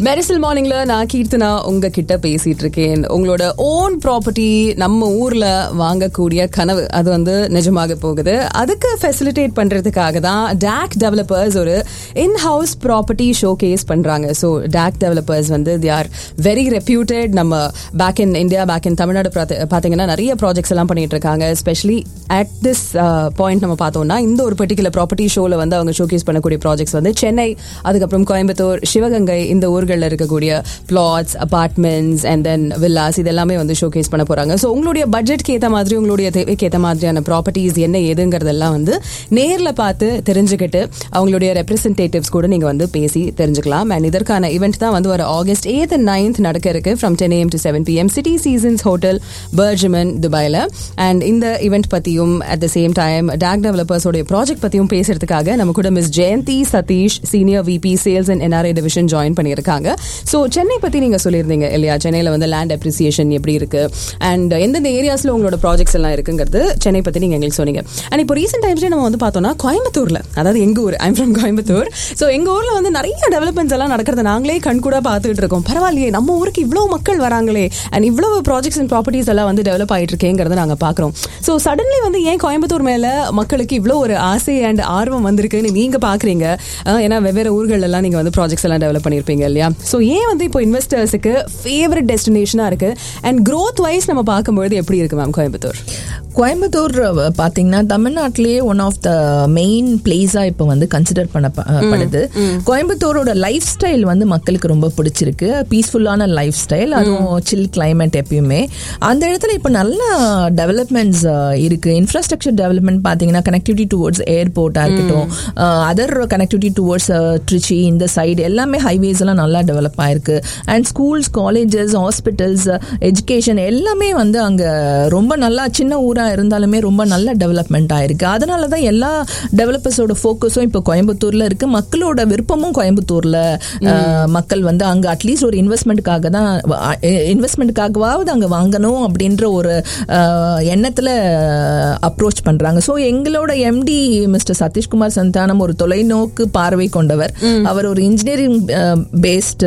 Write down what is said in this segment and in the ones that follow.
மெரிசல் மார்னிங்ல நான் கீர்த்தனா உங்ககிட்ட பேசிட்டு இருக்கேன் உங்களோட ஓன் ப்ராப்பர்ட்டி நம்ம ஊர்ல வாங்கக்கூடிய கனவு அது வந்து நிஜமாக போகுது அதுக்கு ஃபெசிலிட்டேட் பண்றதுக்காக தான் டாக் டெவலப்பர்ஸ் ஒரு in house property showcase பண்றாங்க ஸோ டாக் டெவலப்பர்ஸ் வந்து தி ஆர் வெரி ரெப்யூட்டட் நம்ம back in India back in Tamil Nadu பாத்து- பாத்தீங்கன்னா நிறைய ப்ராஜெக்ட்ஸ் எல்லாம் பண்ணிட்டு இருக்காங்க எஸ்பெஷலி அட் திஸ் பாயிண்ட் நம்ம பார்த்தோம்னா இந்த ஒரு பர்டிகுலர் ப்ராப்பர்ட்டி ஷோல வந்து அவங்க ஷோகேஸ் பண்ணக்கூடிய ப்ராஜெக்ட்ஸ் வந்து சென்னை அதுக்கப்புறம் கோயம்புத்தூர் சிவகங்கை இந்த ஊர்களில் இருக்கக்கூடிய flats apartments and then villas இதெல்லாமே வந்து ஷோகேஸ் பண்ண போறாங்க ஸோ உங்களுடைய பட்ஜெட்க்கு ஏற்ற மாதிரி உங்களுடைய தேவைக்கு ஏற்ற மாதிரியான ப்ராப்பர்ட்டிஸ் என்ன ஏதுங்கிறதெல்லாம் வந்து நேர்ல பார்த்து தெரிஞ்சுக்கிட்டு அவங்களுடைய ரெப்ரசன்டேட்டிவ்ஸ் கூட நீங்க வந்து பேசி தெரிஞ்சுக்கலாம் அண்ட் இதற்கான ஈவெண்ட் தான் வந்து வர ஆகஸ்ட் எய்த் அண்ட் நைன்த் நடக்க இருக்கு from ten AM to seven PM city seasons hotel Burjuman துபாயில அண்ட் இந்த ஈவெண்ட் பத்தியும் at the same time DAC டெவலப்பர்ஸோட ப்ராஜெக்ட் பத்தியும் பேசுறதுக்காக நம்ம கூட miss Jayanthi Sathish senior VP sales and NRI division join பண்ணியிருக்காங்க ஸோ சென்னை பத்தி நீங்க சொல்லியிருந்தீங்க இல்லையா சென்னையில வந்து லேண்ட் அப்ரிசியேஷன் எப்படி இருக்கு அண்ட் எந்தெந்த ஏரியாஸ்ல உங்களோட ப்ராஜெக்ட்ஸ் எல்லாம் இருக்குங்கிறது சென்னை பத்தி நீங்க எங்களுக்கு சொன்னீங்க அண்ட் இப்போ ரீசெண்ட் டைம்ஸ்ல நம்ம வந்து பார்த்தோம்னா கோயம்புத்தூர்ல அதாவது எங்க ஊர் ஐம் ஃப்ரம் கோயம்புத்தூர் ஸோ எங்க ஊர்ல வந்து நிறைய டெவலப்மெண்ட்ஸ் எல்லாம் நடக்கிறத நாங்களே கண்கூடா பார்த்துட்டு இருக்கோம் பரவாயில்லையே நம்ம ஊருக்கு இவ்வளவு மக்கள் வராங்களே அண்ட் இவ்வளவு ப்ராஜெக்ட்ஸ் அண்ட் ப்ராப்பர்ட்டிஸ் எல்லாம் வந்து டெவலப் ஆயிட்டு இருக்கேங்கிறத நாங்க பாக்குறோம் ஸோ சடன்லி வந்து ஏன் கோயம்புத்தூர் மேல மக்களுக்கு இவ்வளோ ஒரு ஆசை அண்ட் ஆர்வம் வந்திருக்குன்னு நீங்க பாக்குறீங்க அஹ் ஏன்னா வெவ்வேறு ஊர்கள் எல்லாம் நீங்க வந்து ப்ராஜெக்ட்ஸ் எல்லாம் டெவலப் பண்ணிருப்பீங்க இல்லையா ஸோ ஏன் வந்து இப்போ இன்வெஸ்டர்ஸுக்கு ஃபேவரட் டெஸ்டினேஷனா இருக்கு அண்ட் growth வைஸ் நம்ம பார்க்கும்போது எப்படி இருக்கு மேம் கோயம்புத்தூர் கோயம்புத்தூர் அஹ், பாத்தீங்கன்னா தமிழ்நாட்டிலேயே ஒன் ஆஃப் த மெயின் பிளேஸா இப்போ வந்து கன்சிடர் பண்ணப்படுது கோயம்புத்தூரோட லைஃப் ஸ்டைல் வந்து மக்களுக்கு ரொம்ப பிடிச்சிருக்கு பீஸ்ஃபுல்லான லைஃப் ஸ்டைல் அதுவும் சில் கிளைமேட் எப்பயுமே அந்த இடத்துல இப்போ நல்ல டெவலப்மெண்ட்ஸ் இருக்கு இன்ஃப்ராஸ்ட்ரக்சர் டெவலப்மெண்ட் பாத்தீங்கன்னா கனெக்டிவிட்டி டுவர்ட்ஸ் ஏர்போர்ட்டா இருக்கட்டும் அதர் கனெக்டிவிட்டி டுவர்ட்ஸ் ட்ரிச்சி இந்த சைடு எல்லாமே ஹைவேஸ் எல்லாம் நல்லா டெவலப் ஆயிருக்கு and schools colleges hospitals education எல்லாமே வந்து அங்க ரொம்ப நல்லா சின்ன ஊரா இருந்தாலுமே ரொம்ப நல்ல டெவலப்மெண்ட் ஆயிருக்கு அதனால தான் எல்லா டெவலப்பர்ஸோட ஃபோக்கஸும் இப்போ கோயம்புத்தூர்ல இருக்கு மக்களோட விருப்பமும் கோயம்புத்தூர்ல அஹ், மக்கள் வந்து அங்க அட்லீஸ்ட் ஒரு இன்வெஸ்ட்மெண்ட்டுக்காக தான் இன்வெஸ்ட்மெண்ட்டுக்காகவாவது அங்க வாங்கணும் அப்படின்ற ஒரு அஹ், எண்ணத்துல அப்ரோச் பண்றாங்க ஸோ எங்களோட எம்டி மிஸ்டர் சதீஷ்குமார் சந்தானம் ஒரு தொலைநோக்கு பார்வை கொண்டவர் அவர் ஒரு இன்ஜினியரிங் பேஸ்ட்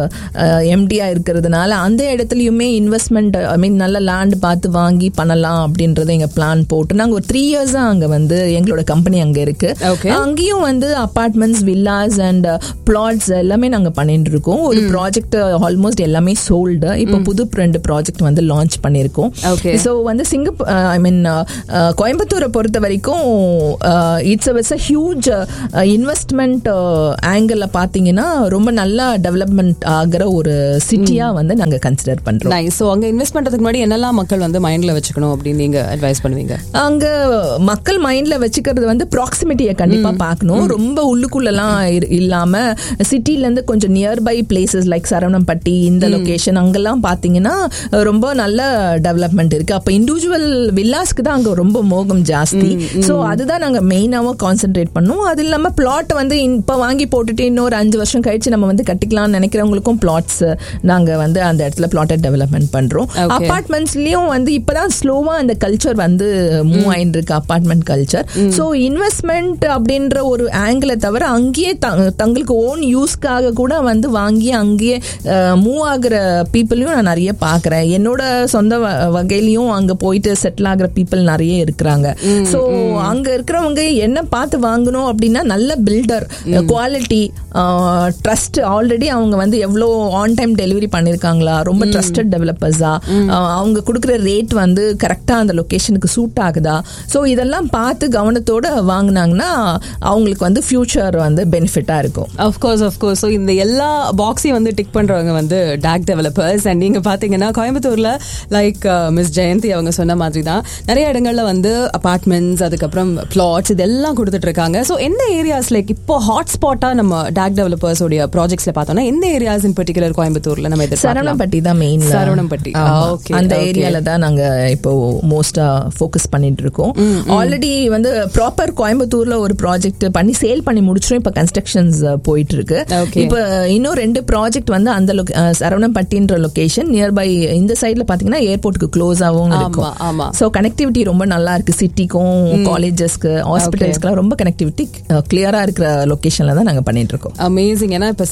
எம்டியா இருக்கிறதுனால அந்த இடத்துலயுமே இன்வெஸ்ட்மெண்ட் ஐ மீன் நல்ல லேண்ட் பார்த்து வாங்கி பண்ணலாம் அப்படின்றத எங்க பிளான் போட்டு நாங்க ஒரு த்ரீ இயர்ஸா அங்க வந்து எங்களோட கம்பெனி அங்க இருக்கு Okay. அங்கேயும் வந்து அபார்ட்மெண்ட்ஸ் வில்லாஸ் அண்ட் பிளாட்ஸ் எல்லாமே நாங்க பண்ணிட்டு இருக்கோம் ஒரு ப்ராஜெக்ட் ஆல்மோஸ்ட் எல்லாமே சோல்டு இப்போ புது ரெண்டு ப்ராஜெக்ட் வந்து லான்ச் பண்ணிருக்கோம் Okay. ஸோ வந்து சிங்கப்பூர் ஐ மீன் கோயம்புத்தூரை பொறுத்த வரைக்கும் it's it's a huge investment angle பாத்தீங்கன்னா ரொம்ப நல்லா டெவலப்மெண்ட் ஆகிற ஒரு சிட்டியா வந்து நாங்க கன்சிடர் பண்றோம் நைஸ் ஸோ அங்க இன்வெஸ்ட் பண்றதுக்கு முன்னாடி என்னெல்லாம் மக்கள் வந்து மைண்ட்ல வச்சுக்கணும் அப்படின்னு நீங்க அட்வைஸ் பண்ணுவீங்க அங்க மக்கள் மைண்ட்ல வச்சுக்கிறது வந்து ப்ராக்சிமிட்டியை கண்டிப்பா பார்க்கணும் ரொம்ப உள்ளுக்குள்ளலாம் இரு- இல்லாம சிட்டில இருந்து கொஞ்சம் நியர்பை பிளேசஸ் லைக் சரவணம்பட்டி இந்த லொகேஷன் அங்கெல்லாம் பாத்தீங்கன்னா ரொம்ப நல்ல டெவலப்மெண்ட் இருக்கு அப்ப இண்டிவிஜுவல் வில்லாஸ்க்கு தான் அங்க ரொம்ப மோகம் ஜாஸ்தி சோ அதுதான் நாங்க மெயினாவும் கான்சென்ட்ரேட் பண்ணோம் அது இல்லாம பிளாட் வந்து இப்ப வாங்கி போட்டுட்டு இன்னொரு அஞ்சு வருஷம் கழிச்சு நம்ம வந்து கட்டிக்கலாம்னு நினைக்கிறவங்களுக்கும் பிளாட்ஸ் நாங்க வந்து அந்த இடத்துல பிளாட்டை டெவலப்மெண்ட் பண்றோம் Okay. அபார்ட்மெண்ட்ஸ்லயும் வந்து இப்பதான் ஸ்லோவா அந்த கல்ச்சர் வந்து மூவ் ஆயிட்டு இருக்கு அபார்ட்மெண்ட் கல்ச்சர் சோ இன்வெஸ்ட்மெண்ட் அப்படின்ற ஒரு ஆங்கிளை தவிர அங்கேயே த- தங்களுக்கு ஓன் யூஸ்க்காக கூட வந்து வாங்கி அங்கேயே மூவ் ஆகுற பீப்புளையும் நான் நிறைய பாக்குறேன் என்னோட சொந்த வ- வகையிலயும் அங்க போயிட்டு செட்டில் ஆகுற பீப்புள் நிறைய இருக்கிறாங்க சோ அங்க இருக்கிறவங்க என்ன பார்த்து வாங்கணும் அப்படின்னா நல்ல பில்டர் குவாலிட்டி ட்ரஸ்ட் ஆல்ரெடி அவங்க வந்து எவ்வளோ ஆன் டைம் டெலிவரி பண்ணிருக்காங்களா ரொம்ப ட்ரஸ்டட் டெவலப்பர்ஸா அவங்க கொடுக்குற ரேட் வந்து கரெக்டா அந்த லொகேஷனுக்கு சூட் ஆகுதா ஸோ இதெல்லாம் பார்த்து கவனத்தோட வாங்குனாங்கன்னா அவங்களுக்கு வந்து ஃபியூச்சர் வந்து பெனிஃபிட்டா இருக்கும் அஃப்கோர்ஸ் அஃப்கோர்ஸ் ஸோ இந்த எல்லா பாக்ஸையும் வந்து டிக் பண்றவங்க வந்து டாக் டெவலப்பர்ஸ் அண்ட் நீங்க பாத்தீங்கன்னா கோயம்புத்தூர்ல லைக் மிஸ் ஜெயந்தி அவங்க சொன்ன மாதிரி தான் நிறைய இடங்கள்ல வந்து அபார்ட்மெண்ட்ஸ் அதுக்கப்புறம் பிளாட்ஸ் இதெல்லாம் கொடுத்துட்டு இருக்காங்க ஸோ எந்த ஏரியாஸ் லைக் இப்போ ஹாட் ஸ்பாட்டா நம்ம டாக் டெவலப்பர்ஸோடைய ப்ராஜெக்ட்ஸ்ல பார்த்தோம்னா எந்த ஏரியாஸ் இன் பர்டிகுலர் கோயம்புத்தூர்ல நம்ம எதிர்பார்க்கலாம் சரவணம்பட்டி தான் மெயின் சரவணம்பட்டி. ஆ, okay, அந்த okay. ஏரியால தான் நாங்க இப்போ மோஸ்டா ஃபோக்கஸ் பண்ணிட்டு இருக்கோம் ஆல்ரெடி வந்து ப்ராப்பர் கோயம்புத்தூர்ல ஒரு ப்ராஜெக்ட் பண்ணி சேல் பண்ணி முடிச்சிரும் இப்ப கன்ஸ்ட்ரக்ஷன்ஸ் போயிட்டு இருக்கு Okay. இப்ப இன்னும் ரெண்டு ப்ராஜெக்ட் வந்து அந்த loca- அஹ், சரவணம்பட்டின்ற லொகேஷன் நியர்பை இந்த சைடுல பாத்தீங்கன்னா ஏர்போர்ட்டுக்கு க்ளோஸாவும் ஆமா, இருக்கும் ஆமா. சோ கனெக்டிவிட்டி ரொம்ப நல்லா இருக்கு சிட்டிக்கும் காலேஜஸ்க்கு ஹாஸ்பிட்டல்ஸ்க்குலாம் ரொம்ப கனெக்டிவிட்டி கிளியரா இருக்கிற லொகேஷன்ல தான் நாங்க பண்ணிட்டு இருக்கோம் அமேசிங் ஏன்னா இப்ப சரவணம்பட்டி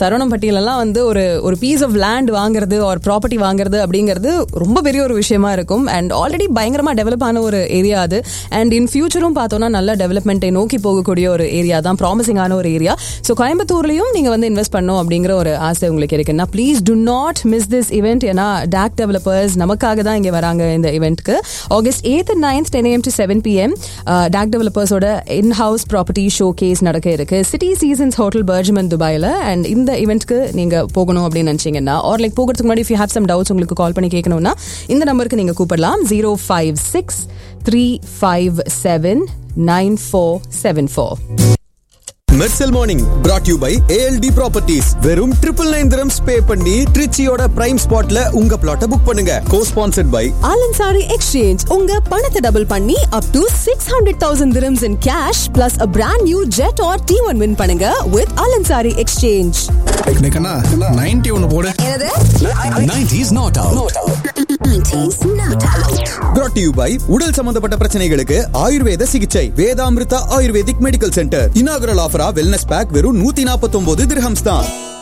ஏரியாலலாம் வந்து ஒரு ஒரு பீஸ் ஆஃப் லேண்ட் வாங்குறது ஒரு ப்ராப்பர்ட்டி வாங்குறது அப்படிங்கிறது ரொம்ப பெரிய ஒரு விஷயமா இருக்கும் அண்ட் ஆல்ரெடி பயங்கரமா டெவலப் ஆன ஒரு ஏரியா அது அண்ட் இன் ஃபியூச்சரும் பார்த்தோம்னா நல்ல டெவலப்மெண்ட்டை நோக்கி போகக்கூடிய ஒரு ஏரியா தான் ப்ராமிசிங்கான ஒரு ஏரியா ஸோ கோயம்புத்தூர்லயும் நீங்க வந்து இன்வெஸ்ட் பண்ணும் அப்படிங்கிற ஒரு ஆசை உங்களுக்கு இருக்குன்னா please do not miss this event ஏன்னா டாக் டெவலப்பர்ஸ் நமக்காக தான் இங்க வராங்க இந்த இவெண்ட்க்கு August eighth and ninth ten AM to seven PM DAC டெவலப்பர்ஸோட in house property showcase நடக்க இருக்கு சிட்டி சீசன்ஸ் ஹோட்டல் பர்ஜ்மன் துபாயில் அண்ட் இந்த இவெண்ட்க்கு நீங்க போகணும் அப்படின்னு நினைச்சீங்கன்னா ஆர் லைக் போகிறதுக்கு முன்னாடி if you have some doubts உங்களுக்கு கால் பண்ணி கேட்கணும்னா இந்த நம்பருக்கு நீங்க கூப்பிடலாம் zero five six three five seven nine four seven four மெர்சல் morning brought you by ALT properties வெறும் ட்ரிபிள் நைன் திரம்ஸ் பே பண்ணி ட்ரிச்சியோட பிரைம் ஸ்பாட்ல உங்க பிளாட்டை புக் பண்ணுங்க co sponsored by Alansari exchange உங்க பணத்தை டபுள் பண்ணி up to six hundred thousand dirhams in cash plus a brand new jet R D one win பண்ணுங்க வித் ஆலன்சாரி எக்ஸ்சேஞ்ச் கண்ணா நைன்டி ஒன்னு போடு என்னது 90s not out. brought you by உடல் சம்பந்தப்பட்ட பிரச்சனைகளுக்கு ஆயுர்வேத சிகிச்சை Vedamrutha ayurvedic medical centre inaugural ஆஃபரா வெல்னஸ் பேக் வெறும் நூத்தி நாற்பத்தி ஒன்பது திரஹம்ஸ் தான்